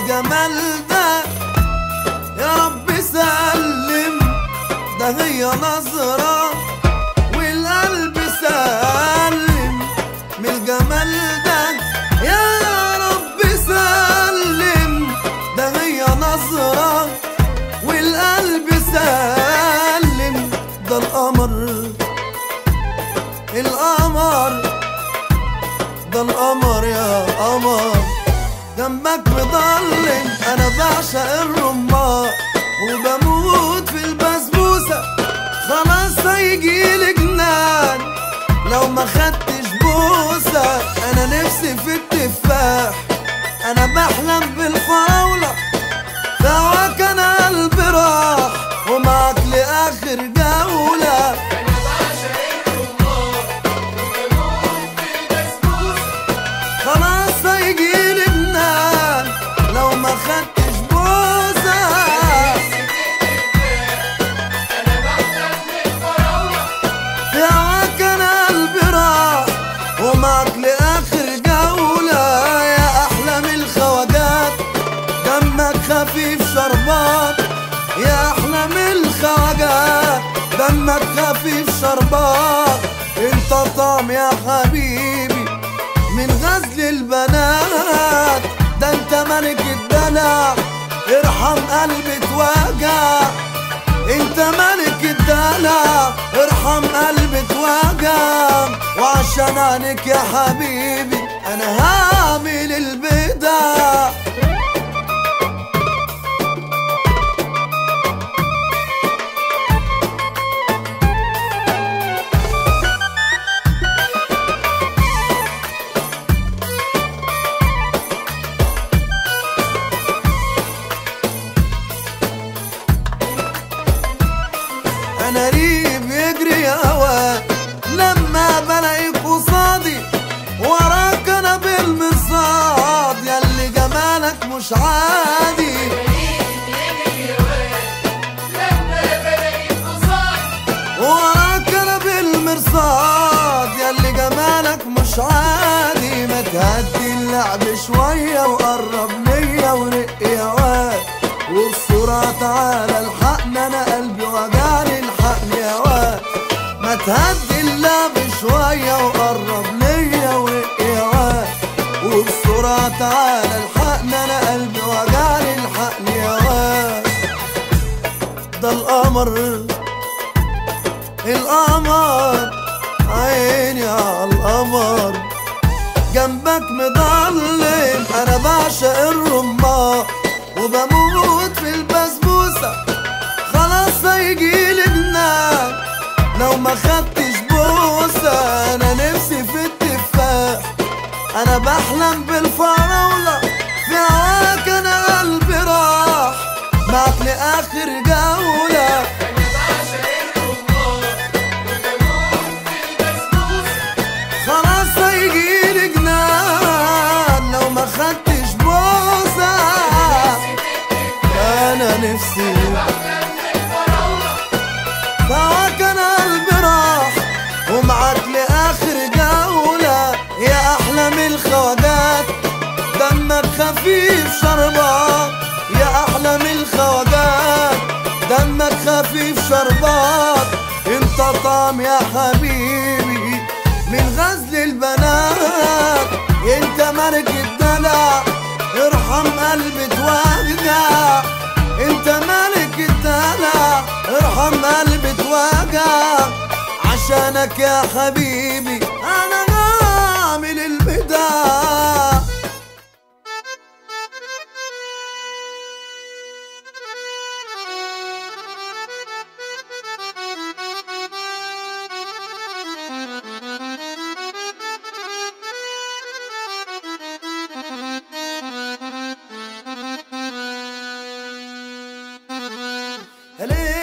الجمال ده يا رب سلم ده هي نظرة والقلب سلم من الجمال ده يا رب سلم ده هي نظرة والقلب سلم ده القمر القمر ده القمر يا قمر جنبك مضلم انا بعشق الرمان وبموت في البسبوسه خلاص هيجيلي جنان لو ما خدتش بوسه انا نفسي في التفاح انا بحلم بالفراوله دعواك انا قلبي راح ومعك لاخر جوله خلاص هيجيلي جنان لو ما خدتش بوسه في هواك انا قلبي راح ومعك لاخر جوله يا احلى من الخواجات دمك خفيف شربات يا احلى من الخواجات دمك خفيف شربات انت طعم يا حبيبي من غزل البنات ده انت ملك الدلع ارحم قلبي اتوجع انت ملك الدلع ارحم قلبي اتوجع وعشان عنك يا حبيبي انا هعمل البدع انا ريب يجري يا هوا لما بلاقيك قصادي وراك انا بالمصاد ياللي جمالك مش عادي وراك انا بالمرصاد ياللي جمالك مش عادي ما تهدي اللعب شوية وقرب ليا ورق يا واد وبسرعة تعالى الحقني انا قلبي وجعني الحقني يا واد ما تهدي اللعب شوية وقرب ليا ورق يا واد وبسرعة تعالى الحقني انا قلبي وجعني الحقني يا واد ده القمر القمر عيني على القمر جنبك مضلم انا بعشق الرمان وبموت في البسبوسه خلاص هيجيلي جنان لو ما خدتش بوسه انا نفسي في التفاح انا بحلم بالفراوله في هواك انا قلبي راح معك لاخر جوله خلاص هيجيلي جنان لو ما خدتش بوسه انا نفسي فواك انا قلبي راح ومعاك لاخر جوله يا احلى من الخواجات دمك خفيف شربات يا احلى من الخواجات دمك خفيف شربات انت طعم يا حبيبي من غزل البنات انت ملك الدلع ارحم قلبي توجع انت ملك الدلع ارحم قلبي توجع عشانك يا حبيبي انا هعمل البدع ليه